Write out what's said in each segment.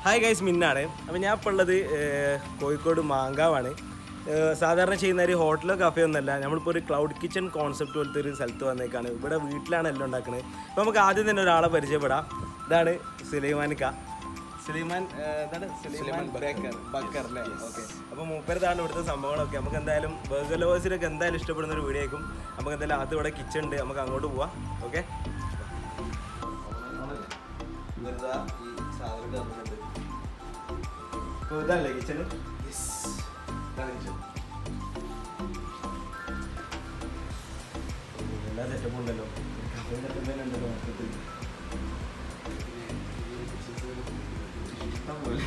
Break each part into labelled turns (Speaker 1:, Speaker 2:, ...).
Speaker 1: Hi guys മിന്നാണ് അപ്പോൾ ഞാൻ ഇപ്പോൾ ഉള്ളത് ഏഹ്, കോഴിക്കോട് മാങ്കാവാണ് ഏഹ്, സാധാരണ ചെയ്യുന്ന ഒരു ഹോട്ടലോ കഫേ ഒന്നല്ല നമ്മളിപ്പോൾ ഒരു ക്ലൗഡ് കിച്ചൺ കോൺസെപ്റ്റ് പോലത്തെ ഒരു സ്ഥലത്ത് വന്നേക്കാണ് ഇവിടെ വീട്ടിലാണ് എല്ലാം ഉണ്ടാക്കുന്നത് അപ്പോൾ നമുക്ക് ആദ്യം തന്നെ ഒരാളെ പരിചയപ്പെടാം ഇതാണ് സുലൈമാനിക്ക സുലൈമാൻ ഏഹ്, എന്താണ് സുലൈമാൻ ബക്കർ ബക്കർ അല്ലേ ഓക്കെ അപ്പോൾ മൂപ്പരതാണ് ഇവിടുത്തെ സംഭവങ്ങളൊക്കെ നമുക്ക് എന്തായാലും ബർഗർ ലവേഴ്സിനൊക്കെ എന്തായാലും ഇഷ്ടപ്പെടുന്ന ഒരു വീഡിയോ ആയിരിക്കും നമുക്ക് എന്തായാലും ആദ്യം ഇവിടെ കിച്ചൺ ഉണ്ട് നമുക്ക് അങ്ങോട്ട് പോവാം ഓക്കെ അപ്പോൾ ഇതല്ലേ കിച്ചണ് എല്ലാ സെറ്റപ്പും ഉണ്ടല്ലോ കഫേ സെറ്റപ്പ് തന്നെ ഉണ്ടല്ലോ മൊത്തത്തിൽ ഇഷ്ടംപോലെ.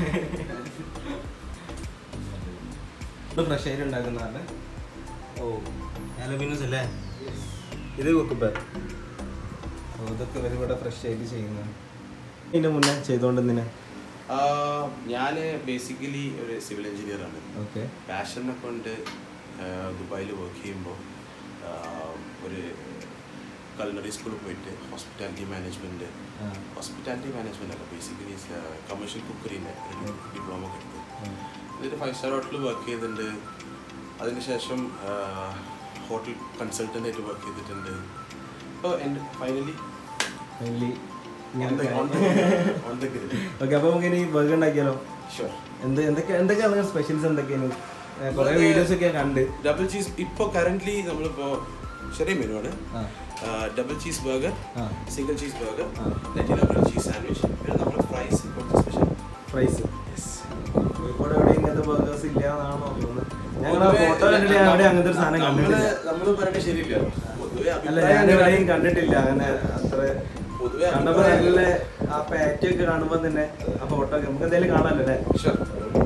Speaker 1: ഇത് ഫ്രഷ് ആയിട്ട് ഉണ്ടാക്കുന്നതാണ് ഓ അലുമിനിയസ് അല്ലേ ഇത് കുക്കുമ്പർ ഓ ഇതൊക്കെ ഇവർ ഇവിടെ ഫ്രഷ് ആയിട്ട് ചെയ്യുന്നതാണ് ഇതിൻ്റെ മുന്നേ ചെയ്തുകൊണ്ടിരുന്നേ
Speaker 2: ഞാൻ ബേസിക്കലി ഒരു സിവിൽ എഞ്ചിനീയർ ആണ്
Speaker 1: ഓക്കെ
Speaker 2: പാഷനെ കൊണ്ട് ദുബായിൽ വർക്ക് ചെയ്യുമ്പോൾ ഒരു കൾണറി സ്കൂളിൽ പോയിട്ട് ഹോസ്പിറ്റാലിറ്റി മാനേജ്മെൻറ്റ്
Speaker 1: ആ.
Speaker 2: ഹോസ്പിറ്റാലിറ്റി മാനേജ്മെൻ്റ് അല്ല ബേസിക്കലി കമേഴ്ഷ്യൽ കുക്കറിൻ്റെ ഒരു ഡിപ്ലോമ ഒക്കെ എടുത്തു എന്നിട്ട് ഫൈവ് സ്റ്റാർ ഹോട്ടലിൽ വർക്ക് ചെയ്തിട്ടുണ്ട് അതിനുശേഷം ഹോട്ടൽ കൺസൾട്ടൻ്റ് ആയിട്ട് വർക്ക് ചെയ്തിട്ടുണ്ട് അപ്പോൾ എൻ്റെ finally
Speaker 1: finally
Speaker 2: on the grill
Speaker 1: okay അപ്പോൾ നമുക്ക് ഇനി ബർഗർ ഉണ്ടാക്കിയാലോ
Speaker 2: ഷുവർ
Speaker 1: എന്ത് എന്തൊക്കെ എന്തൊക്കെയാണ് സ്പെഷ്യൽസ് എന്തൊക്കെയാണ് കുറേ വീഡിയോസ് ഒക്കെ കണ്ട്
Speaker 2: ഡബിൾ ചീസ് ഇപ്പോൾ കറന്റ് നമ്മളിപ്പോൾ ചെറിയ മെനു ആണ്
Speaker 1: ആ
Speaker 2: ഡബിൾ ചീസ് ബർഗർ
Speaker 1: ആ
Speaker 2: സിംഗിൾ ചീസ് ബർഗർ
Speaker 1: ആ.
Speaker 2: ഡബിൾ ചീസ് സാൻഡ്വിച്ച് പിന്നെ നമ്മുടെ ഫ്രൈസ് ഇപ്പോഴത്തെ സ്പെഷ്യൽ
Speaker 1: ഫ്രൈസ് കോഴിക്കോട് എവിടെ ഇങ്ങനത്തെ ബർഗേഴ്സ് ഇല്ല എന്നാണ് തോന്നുന്നത് ഞങ്ങൾ
Speaker 2: പൊതുവേ
Speaker 1: ഫോട്ടോ കണ്ടിട്ട് ഞാൻ എവിടെ അങ്ങനത്തെ ഒരു സാധനം
Speaker 2: നമ്മള്
Speaker 1: കണ്ടിട്ടില്ല
Speaker 2: നമ്മള് പറയേണ്ട ശരിയില്ല പൊതുവെ
Speaker 1: അല്ല
Speaker 2: അഭിപ്രായം
Speaker 1: ഞാൻ എവിടെയും കണ്ടിട്ടില്ല അങ്ങനെ അത്ര
Speaker 2: പൊതുവെ
Speaker 1: കണ്ടപ്പോ
Speaker 2: അഭിപ്രായം-
Speaker 1: നല്ല ആ പാറ്റ് ഒക്കെ കാണുമ്പോ തന്നെ ആ ഫോട്ടോ ഒക്കെ നമുക്ക് എന്തായാലും കാണാമല്ലോ അല്ലേ
Speaker 2: Sure.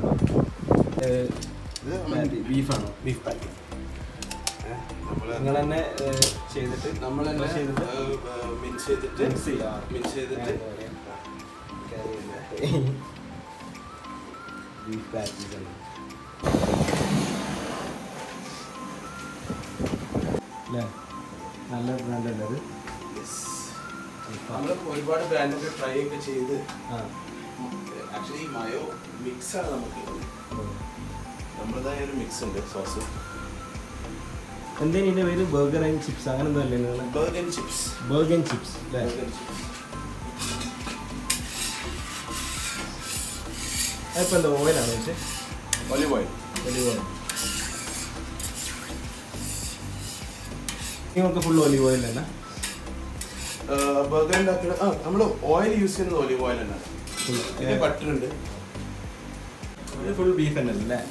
Speaker 1: ബീഫാണോ
Speaker 2: ബീഫ് പാറ്റി നമ്മള്
Speaker 1: നിങ്ങൾ തന്നെ ഏഹ്, ചെയ്തിട്ട്
Speaker 2: നമ്മൾ തന്നെ
Speaker 1: crush ചെയ്തിട്ട്
Speaker 2: മിൻസ് ചെയ്തിട്ട്
Speaker 1: Mince ചെയ്യാ.
Speaker 2: മിൻസ് ചെയ്തിട്ട്
Speaker 1: ബീഫ് പാറ്റീസ് ആണ് അല്ലേ നല്ല ബ്രാൻഡ് അല്ലേ അത്
Speaker 2: നമ്മൾ ഒരുപാട് ബ്രാൻഡൊക്കെ ട്രൈ ഒക്കെ ചെയ്ത്
Speaker 1: ആ
Speaker 2: ആക്ച്വലി മയോ മിക്സ് ആണ് നമുക്ക് നമ്മുടേതായ ഒരു മിക്സ് ഉണ്ട് സോസ്
Speaker 1: എന്തേലും ഇതിന്റെ പേര് ബർഗർ ആൻഡ് ചിപ്സ് അങ്ങനെ എന്തോ അല്ലേ നിങ്ങൾ
Speaker 2: burger chips
Speaker 1: burger and chips അല്ലേ
Speaker 2: ബർഗർ ചിപ്സ്
Speaker 1: അതിപ്പോൾ എന്താ ഓയിലാണ് പക്ഷേ
Speaker 2: ഒലിവ് ഓയിൽ
Speaker 1: ഒലിവ് ഓയിൽ നിങ്ങൾക്ക് ഫുൾ ഒലിവ് ഓയിൽ അല്ല
Speaker 2: ബർഗർ ഉണ്ടാക്കുന്ന ആ നമ്മൾ ഓയിൽ യൂസ് ചെയ്യുന്നത് ഒലിവ് ഓയിൽ തന്നെയാണ് പിന്നെ ബട്ടർ ഉണ്ട്
Speaker 1: ഇത് ഫുൾ ബീഫ് തന്നെ അല്ലേ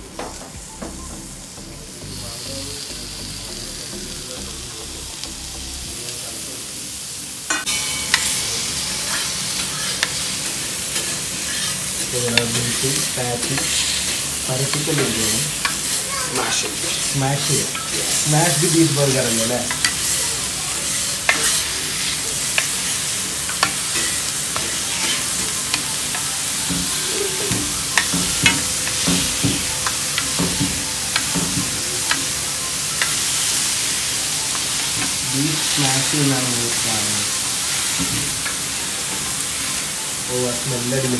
Speaker 1: ബീഫ് പാറ്റി പരത്തിക്കൊണ്ടിരിക്കുകയാണ്
Speaker 2: സ്മാഷ്
Speaker 1: സ്മാഷ് ചെയ്യുക സ്മാഷ്ഡ് ബീഫ് ബർഗർ അല്ലേ അല്ലേ ബീഫ് സ്മാഷ് ചെയ്യുന്നതാണ് നമ്മൾ കാണുന്നത് ഓ ആ സ്മെല്ലടിക്കും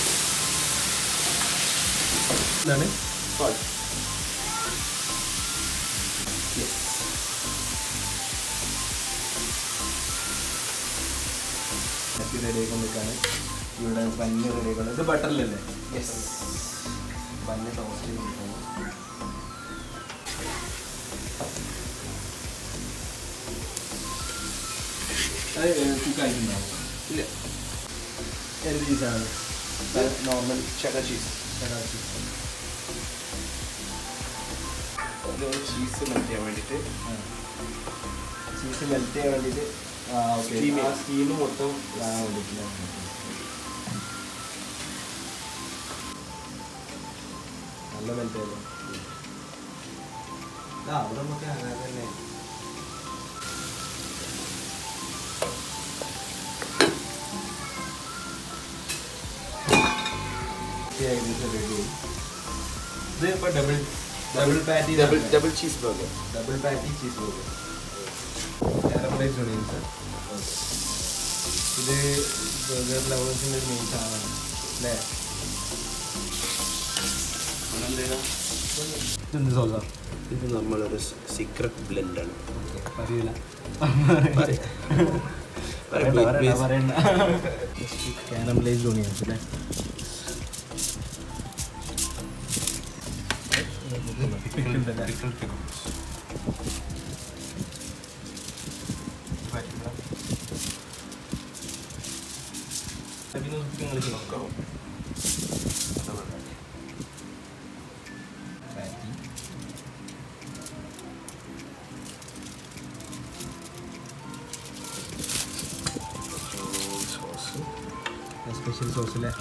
Speaker 1: എന്താണ്
Speaker 2: സോൾട്ട്
Speaker 1: ചട്ടി റെഡി ആയിക്കൊണ്ടിരിക്കുകയാണ് ഇവിടെ പഞ്ഞ് റെഡി ആയിക്കൊണ്ട് ഇത് ബട്ടറിലല്ലേ
Speaker 2: യെസ്
Speaker 1: പഞ്ഞ് ടോസ്റ്റ് ചെയ്തിരിക്കുന്നു അത് കുക്കായിട്ടുണ്ടാവും
Speaker 2: ഇല്ല
Speaker 1: എന്ത് ചീസാണ്
Speaker 2: normal cheddar cheese cheese melt ചെയ്യാൻ വേണ്ടിയിട്ട്
Speaker 1: ചീസ് മെൽറ്റ് ചെയ്യാൻ വേണ്ടിയിട്ട് ആ ഓക്കെ
Speaker 2: Steam
Speaker 1: ആ
Speaker 2: ചെയ്യാൻ.
Speaker 1: സ്റ്റീം മൊത്തം ആ വേണ്ടിയിട്ടില്ല നല്ല മെൽറ്റ് ആയല്ലോ ആ അവിടെ നമുക്ക് അങ്ങനെ തന്നെ റെഡി ഇത് ഇപ്പോൾ double double patty
Speaker 2: double double cheese burger
Speaker 1: double patty cheese burger caramelise onions ഇത് ബർഗർ ലവേഴ്സിൻ്റെ ഒരു മെയിൻ സാധനമാണ് അല്ലേ എന്ത് സോസാ
Speaker 2: ഇത് നമ്മളൊരു സീക്രട്ട് ബ്ലെൻഡാണ്
Speaker 1: പറയൂല കാരമലൈസ് തോന്നിയാണ് അല്ലേ സ്പെഷ്യൽ സോസ് അല്ലേ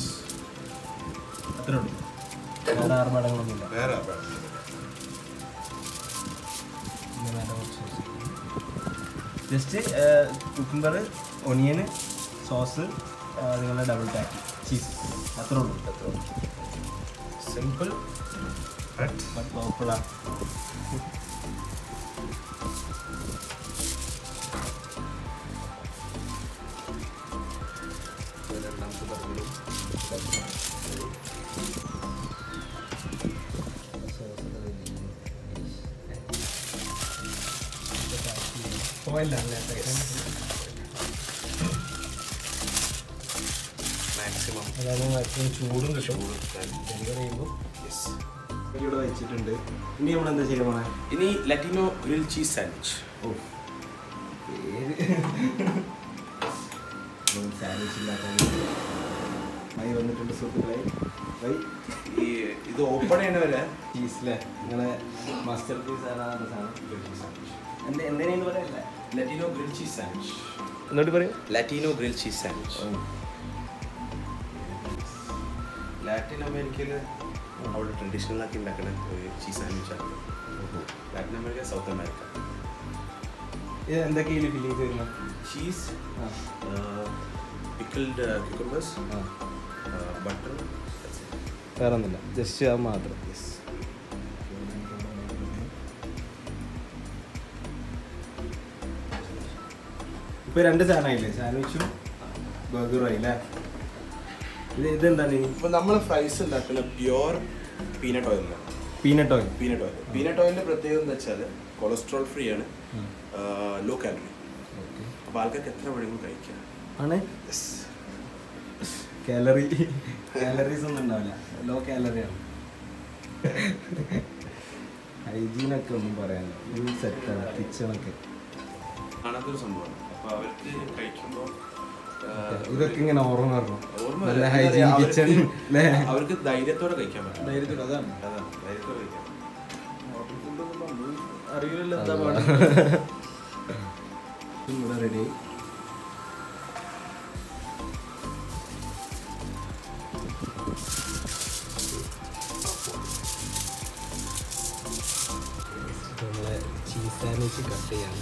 Speaker 1: അത്ര ഉള്ളൂ വേറെ ആർഭാടങ്ങളൊന്നുമില്ല
Speaker 2: വേറെ
Speaker 1: ജസ്റ്റ് കുക്കുംബർ ഒണിയൻ സോസ് നിങ്ങളുടെ ഡബിൾ ടാക്കി ചീസ് അത്രേ ഉള്ളൂ അത്രേ ഉള്ളൂ
Speaker 2: സിമ്പിൾ
Speaker 1: ബട്ട് പവർഫുള്ളാണ്
Speaker 2: മാക്സിമം
Speaker 1: അതാണ് മാക്സിമം ചൂടും കിട്ടും ഡെലിവറി ചെയ്യുമ്പോൾ ഇവിടെ വെച്ചിട്ടുണ്ട് ഇനി നമ്മൾ എന്താ ചെയ്യാൻ പോണേ
Speaker 2: ഇനി ലറ്റിനോ ഗ്രിൽ ചീസ് സാൻഡ്വിച്ച്
Speaker 1: ഓ പേര് സാൻഡ്വിച്ച് ഇല്ലാത്ത മൈ വന്നിട്ടുണ്ട് സുഹൃത്തുക്കളെ വൈ
Speaker 2: ഈ ഇത് ഓപ്പൺ ചെയ്യണവരെ
Speaker 1: ചീസിലെ നിങ്ങളെ മാസ്റ്റർ പീസ് ആണ് ആ സാധനം എന്ത് എന്തിനാന്ന് പറയല്ലേ
Speaker 2: ലറ്റിനോ ഗ്രിൽ ചീസ് സാൻഡ്വിച്ച്
Speaker 1: എന്നിട്ട് പറയൂ
Speaker 2: Latino grill cheese sandwich Latin അമേരിക്കയിൽ അവിടെ ട്രഡീഷണൽ ആക്കി ഉണ്ടാക്കുന്ന ഒരു ചീസ് സാൻഡ്വിച്ച് ആണ് ലാറ്റിൻ അമേരിക്ക സൗത്ത് അമേരിക്ക
Speaker 1: ഇത് എന്തൊക്കെയാണ് ഫീലിങ്സ് വരുന്നത്
Speaker 2: ചീസ്
Speaker 1: ആ
Speaker 2: പിക്കിൾഡ് cucumbers
Speaker 1: ആ
Speaker 2: ബട്ടർ
Speaker 1: വേറെ ഒന്നുമില്ല ജസ്റ്റ് അത് മാത്രം
Speaker 2: യെസ്
Speaker 1: ഇപ്പൊ രണ്ട് സാധനമായില്ലേ സാൻഡ്വിച്ചും ബർഗറും ആയില്ലേ ഇത് ഇതെന്താണ് ഇനി
Speaker 2: ഇപ്പോൾ നമ്മൾ ഫ്രൈസ് ഉണ്ടാക്കുന്ന പ്യുവർ പീനട്ട് ഓയിലാണ്
Speaker 1: peanut oil
Speaker 2: peanut oil peanut ഓയിലിൻ്റെ പ്രത്യേകത എന്ന് വെച്ചാൽ കൊളസ്ട്രോൾ ഫ്രീ ആണ് ലോ കാലറി അപ്പോൾ ആൾക്കാർക്ക് എത്ര വേണമെങ്കിലും കഴിക്കാം
Speaker 1: ആണ് കാലറി കാലറീസ് ഒന്നും ഉണ്ടാവില്ല ലോ കാലറി ആണ് ഹൈജീനൊക്കെ ഒന്നും പറയാനില്ല ഫുൾ സെറ്റാണ് കിച്ചണൊക്കെ
Speaker 2: കാണാത്തൊരു സംഭവമാണ് അപ്പോൾ അവർക്ക് കഴിക്കുമ്പോൾ
Speaker 1: ഇതൊക്കെ ഇങ്ങനെ ഓർമ്മ വരണം
Speaker 2: ഓർമ്മ
Speaker 1: നല്ല
Speaker 2: വരും.
Speaker 1: ഹൈജീൻ
Speaker 2: അവർക്ക്
Speaker 1: കിച്ചൺ അല്ലേ
Speaker 2: അവർക്ക് ധൈര്യത്തോടെ കഴിക്കാൻ പറ്റും
Speaker 1: ധൈര്യത്തോടെ അതാണ്
Speaker 2: അതാണ് ധൈര്യത്തോടെ കഴിക്കാം
Speaker 1: അറിയില്ലല്ലോ എന്താ പാട് ഇവിടെ റെഡി നമ്മളെ ചീസ് സാൻഡ്വിച്ച് കട്ട് ചെയ്യാണ്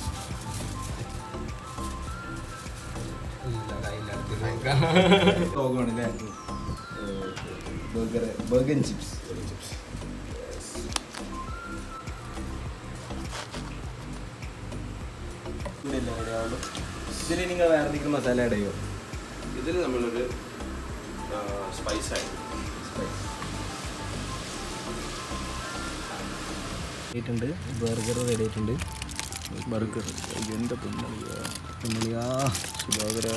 Speaker 1: ലോകമാണല്ലേ ബർഗർ ബർഗൻ ചിപ്സ് ഇതിൽ നിങ്ങൾ വേറെ എന്തെങ്കിലും മസാല ആഡ് ചെയ്യോ
Speaker 2: ഇതിൽ നമ്മളൊരു സ്പൈസ് ആയി
Speaker 1: ആയിട്ടുണ്ട് ബർഗർ റെഡി ആയിട്ടുണ്ട് ബർഗർ എൻ്റെ പൊന്നളിയാ സുധാകര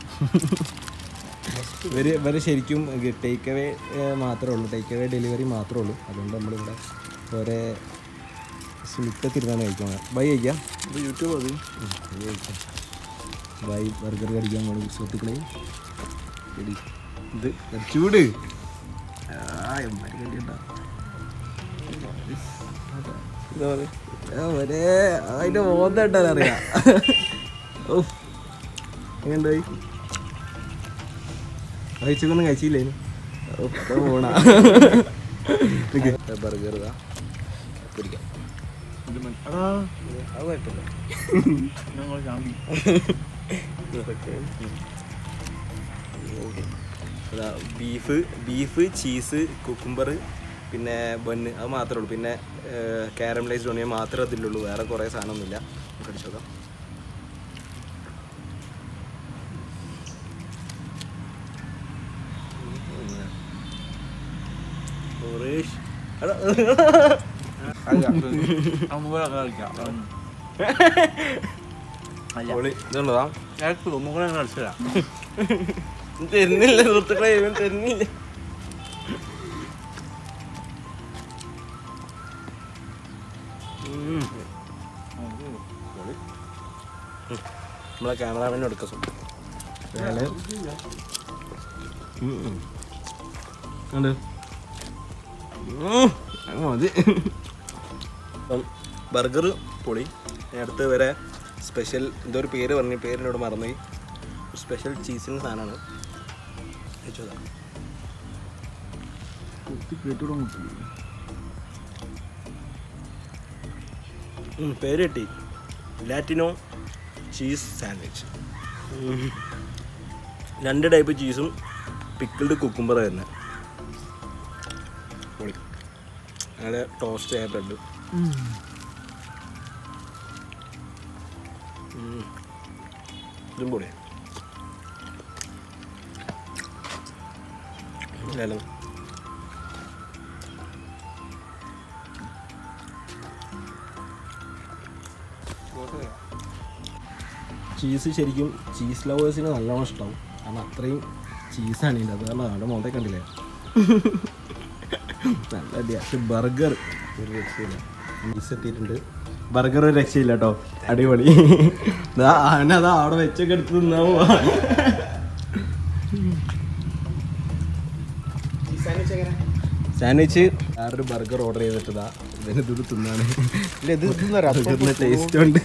Speaker 1: ഇവര് ഇവര് ശരിക്കും ടേക്ക് അവേ മാത്രമേ ഉള്ളൂ ടേക്ക് അവേ ഡെലിവറി മാത്രമേ ഉള്ളൂ അതുകൊണ്ട് നമ്മളിവിടെ വേറെ സ്മിത്തത്തിരുന്നാണ് കഴിക്കാൻ ബൈ കഴിക്കാം യൂട്യൂബ് അത് കഴിക്കാം ബൈ ബർഗർ കടിക്കാൻ പോണു സുഹൃത്തുക്കളെ എടി ഇത് ചൂട് ആ എമ്മാരി കണ്ടിട്ടുണ്ടോ ഒരേ അതിന്റെ മോന്തായിട്ടാണ് അറിയാം ഓ എങ്ങനെയുണ്ടായി കഴിച്ചൊന്നും കഴിച്ചില്ലേ പോണ ബർഗർ ഇതാ പൊരിക്കാം അടാ അത് കുഴപ്പമില്ല അതാ ബീഫ് ബീഫ് ചീസ് കുക്കുംബർ പിന്നെ ബണ്ണ് അത് മാത്രമേ ഉള്ളൂ പിന്നെ കാരമലൈസ്ഡ് ഓണിയൻ മാത്രമേ അതിലുള്ളൂ വേറെ കുറേ സാധനമൊന്നുമില്ല നമുക്ക് അടിച്ചു നോക്കാം ഒറേഷ് പൊളി ഇതുള്ളതാ
Speaker 3: അടിച്ചതാ
Speaker 1: തരുന്നില്ല സുഹൃത്തുക്കളെ ഇവൻ തരുന്നില്ല ഉം. നമ്മളെ ക്യാമറാമാൻ എടുക്കാം അയാള് ഉം ഉം. ഉണ്ട്. ഉം. അത് മതി ബർഗർ പൊളി ഇനി അടുത്ത് വരെ സ്പെഷ്യൽ എന്തോ ഒരു പേര് പറഞ്ഞു പേരിനോട് മറന്നു സ്പെഷ്യൽ ചീസിൻ്റെ സാധനമാണ് കഴിച്ചോതാ ഉം, പേര് കിട്ടി ലാറ്റിനോ ചീസ് സാൻഡ്വിച്ച് രണ്ട് ടൈപ്പ് ചീസും പിക്കിൾഡ് കുക്കുംബർ തന്നെ പൊളി അങ്ങനെ ടോസ്റ്റ് ആയ ബ്രെഡ് ഇതും പൊളിയാ ലേലം ചീസ് ശരിക്കും ചീസ് ലവേഴ്സിന് നല്ലോണം ഇഷ്ടമാവും കാരണം അത്രയും ചീസാണ് ഇതിൻ്റെ അത് കാരണം അവിടെ മോന്തേ കണ്ടില്ലേ നല്ല അടിയാ പക്ഷെ ബർഗർ ഒരു രക്ഷയില്ല ചീസ് എത്തിയിട്ടുണ്ട് ബർഗർ ഒരു രക്ഷയില്ല കേട്ടോ അടിപൊളി ദാ അവനതാ അവിടെ വെച്ചൊക്കെ എടുത്ത് തിന്നാവോ സാൻഡ്വിച്ച് വേറൊരു ബർഗർ ഓർഡർ ചെയ്തിട്ടതാ ഇതിന് ഇത് തിന്നാണ് ബർഗറിന് ടേസ്റ്റ് ഉണ്ട്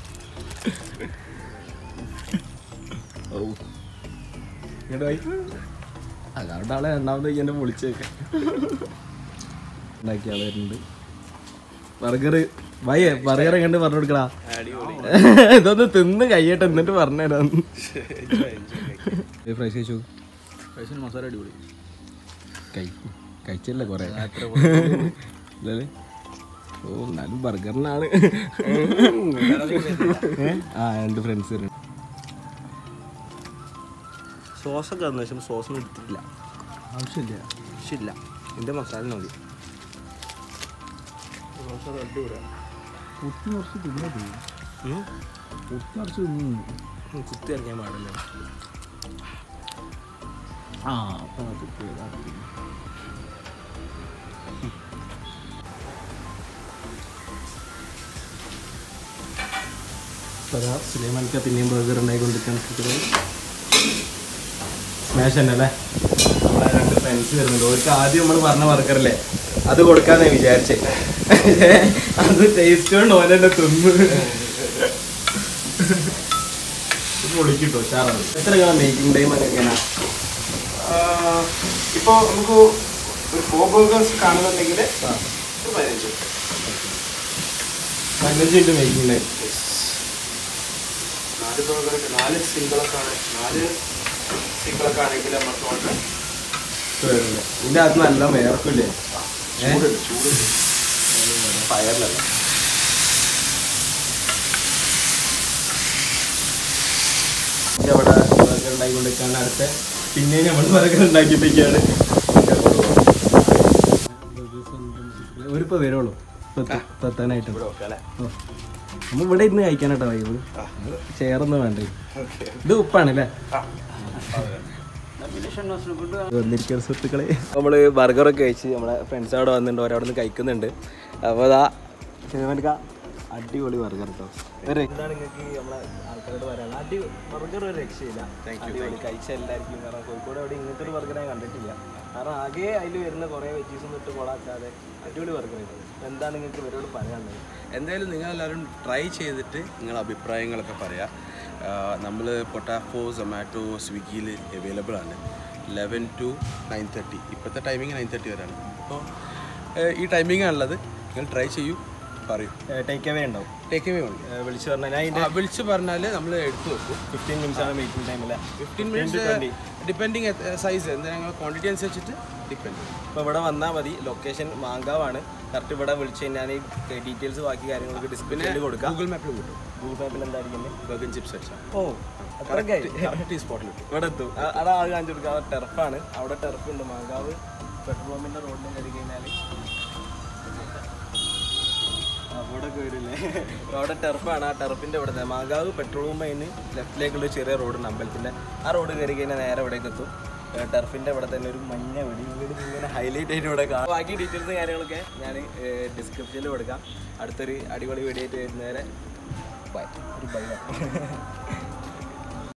Speaker 1: ഓ ഇങ്ങോട്ട് പോയി അതുകൊണ്ട് ആളെ രണ്ടാമത് എന്നെ വിളിച്ചേക്കാം ഉണ്ടാക്കിയ ആളായിട്ടുണ്ട് ബർഗർ വയ്യേ ബർഗർ കണ്ട് പറഞ്ഞു കൊടുക്കടാ ഇതൊന്ന് തിന്ന് കഴിയട്ടെ എന്നിട്ട് പറഞ്ഞുതരാം ഫ്രൈസ് കഴിച്ചു
Speaker 3: മസാല അടിപൊളി
Speaker 1: കഴി കഴിച്ചല്ലേ കൊറേ അല്ലേ ഓ എന്നാലും ബർഗറിനാണ് ആ രണ്ട് ഫ്രണ്ട്സ് സോസൊക്കെ വന്നു പക്ഷെ സോസൊന്നും എടുത്തിട്ടില്ല
Speaker 3: ആവശ്യമില്ല
Speaker 1: ആവശ്യമില്ല എൻ്റെ മസാല മതി
Speaker 3: കുത്തി കുറച്ച് തിന്നത്
Speaker 1: ഉം.
Speaker 3: കുത്തി കുറച്ച് തിന്നു
Speaker 1: ഉം, കുത്തി ഇറങ്ങിയാൻ പാടില്ല
Speaker 3: ആ അപ്പം അത് ഇതാക്കി.
Speaker 1: അതാ സുലൈമാൻക്ക് പിന്നെയും ബർഗർ ഉണ്ടായിക്കൊണ്ടിരിക്കാൻ സ്മാഷ് തന്നെ അല്ലേ നമ്മളെ രണ്ട് ഫ്രണ്ട്സ് വരുന്നുണ്ട് അവർക്ക് ആദ്യം നമ്മൾ പറഞ്ഞ ബർഗറല്ലേ അത് കൊടുക്കാന്നേ വിചാരിച്ചേ അത് ടേസ്റ്റ് കൊണ്ട് ഓനെ തിന്ന് ഇത് പൊളിക്കിട്ടോ ഉഷാറാണ് എത്ര കാണാം മേക്കിംഗ് ടൈം എങ്ങനെയാ
Speaker 4: ഇപ്പോൾ നമുക്ക് ഒരു ഫോർ ബർഗേഴ്സ് കാണുന്നുണ്ടെങ്കിൽ പതിനഞ്ച്
Speaker 1: പതിനഞ്ച് മിനിറ്റ് മേക്കിംഗ് ടൈം
Speaker 4: നാല് ബർഗർ നാല് സിംഗിളൊക്കെ ആണ് നാല് സിംഗിളൊക്കെ ആണെങ്കിൽ നമുക്ക് കൊണ്ട്
Speaker 1: ഇതിന്റെ അകത്ത് നല്ല വേർക്കില്ലേ
Speaker 4: ചൂടുണ്ട് ചൂടുണ്ട്
Speaker 1: ഫയറിലല്ല അവിടെ ബർഗർ ഉണ്ടാക്കിക്കൊണ്ടിരിക്കുകയാണ് അടുത്ത പിന്നെ നമ്മൾ ബർഗർ ഉണ്ടാക്കിപ്പിക്കുകയാണ് ഒരിപ്പോ വരുള്ളൂ പത്താനായിട്ട് നമ്മൾ ഇവിടെ ഇരുന്ന് കഴിക്കാനാട്ടോ വൈബ് ചേർന്ന് വേണ്ടേ ഇത് ഉപ്പാണ് അല്ലേ വന്നിരിക്കുന്ന സുഹൃത്തുക്കളെ നമ്മൾ ബർഗറൊക്കെ കഴിച്ച് നമ്മളെ ഫ്രണ്ട്സ് അവിടെ വന്നിട്ടുണ്ട് ഓരവിടെ നിന്ന് കഴിക്കുന്നുണ്ട് അപ്പോൾ അതാ ശിവൻക അടിപൊളി ബർഗർ കേട്ടോ എന്താണ് നിങ്ങൾക്ക് നമ്മളെ ആൾക്കാരോട് പറയാനുള്ളത് അടി ബർഗർ ഒരു രക്ഷയില്ല അടിപൊളി കഴിച്ച എല്ലാവർക്കും കാരണം കോഴിക്കോട് അവിടെ ഇങ്ങനത്തെ ഒരു ബർഗർ ഞാൻ കണ്ടിട്ടില്ല കാരണം ആകെ അതിൽ വരുന്ന കുറേ വെജീസും ഇട്ട് കൊളാക്കാതെ അടിപൊളി ബർഗർ എന്താണ് നിങ്ങൾക്ക് ഇവരോട് പറയാനുള്ളത്
Speaker 2: എന്തായാലും നിങ്ങളെല്ലാവരും ട്രൈ ചെയ്തിട്ട് നിങ്ങളുടെ അഭിപ്രായങ്ങളൊക്കെ പറയാം നമ്മൾ പൊട്ടാഫോ സൊമാറ്റോ സ്വിഗ്ഗിയിൽ അവൈലബിൾ ആണ് ലെവൻ ടു നയൻ തേർട്ടി ഇപ്പോഴത്തെ ടൈമിങ് നയൻ തേർട്ടി വരെയാണ് അപ്പോൾ ഈ ടൈമിംഗ് ഉള്ളത് നിങ്ങൾ ട്രൈ ചെയ്യൂ
Speaker 4: പറയൂ
Speaker 1: ടേക്ക് അവേ ഉണ്ടാവും
Speaker 4: ടേക്ക് അവേ ഉണ്ട്
Speaker 1: ഏ, വിളിച്ചു പറഞ്ഞാൽ ഞാൻ അതിൻ്റെ
Speaker 4: ആ, വിളിച്ച് പറഞ്ഞാൽ നമ്മൾ എടുത്തു വെക്കും
Speaker 1: ഫിഫ്റ്റീൻ മിനിറ്റ്സ് ആണ് വെയിറ്റിംഗ് ടൈം അല്ലേ
Speaker 4: ഫിഫ്റ്റീൻ മിനിറ്റ്സ് ഡിപ്പെൻഡിങ് സൈസ് എന്താ ഞങ്ങൾ ക്വാണ്ടിറ്റി അനുസരിച്ചിട്ട് ഡിപ്പെൻഡ് ചെയ്യും
Speaker 1: അപ്പോൾ ഇവിടെ വന്നാൽ മതി ലൊക്കേഷൻ മാങ്കാവാണ് കറക്റ്റ് ഇവിടെ വിളിച്ച് കഴിഞ്ഞാൽ ഡീറ്റെയിൽസ് ബാക്കി കാര്യങ്ങൾക്ക് ഡിസ്പ്ലേയിൽ കൊടുക്കാം
Speaker 4: ഗൂഗിൾ മാപ്പിൽ കിട്ടും
Speaker 1: ഗൂഗിൾ മാപ്പിൽ എന്തായിരിക്കും
Speaker 4: ബർഗൻ ചിപ്സ് അടിച്ചാൽ
Speaker 1: ഓ അത്രയ്ക്കായി
Speaker 4: കറക്റ്റ് ഈ സ്പോട്ടിൽ കിട്ടും
Speaker 1: ഇവിടെ എത്തും ആ- അവിടെ ആൾ കാണിച്ചു കൊടുക്കുക ടെറഫാണ് അവിടെ ടെറഫ് ഉണ്ട് മാങ്കാവ് പെട്രോൾ പമ്പിൻ്റെ റോഡിലും കയറി കഴിഞ്ഞാൽ അവിടെ കയറില്ലേ അവിടെ ടെറഫാണ് ആ ടെറഫിൻ്റെ ഇവിടെ മാങ്കാവ് പെട്രോൾ പമ്പ് അതിന് ലെഫ്റ്റിലേക്കുള്ള ഒരു ചെറിയ റോഡുണ്ട് അമ്പലത്തിൻ്റെ ആ റോഡ് കയറി കഴിഞ്ഞാൽ നേരെ ഇവിടേക്ക് എത്തും ടെറഫിൻ്റെ അവിടെ തന്നെ ഒരു മഞ്ഞ വെടി വീട് ഇങ്ങനെ ഹൈലൈറ്റ് ആയിട്ട് ഇവിടെ കാണാം ബാക്കി ഡീറ്റെയിൽസ് കാര്യങ്ങളൊക്കെ ഞാൻ ഡിസ്ക്രിപ്ഷനിൽ കൊടുക്കാം അടുത്തൊരു അടിപൊളി വീഡിയോ ആയിട്ട് വരുന്നവരെ ബൈ ഒരു ബൈ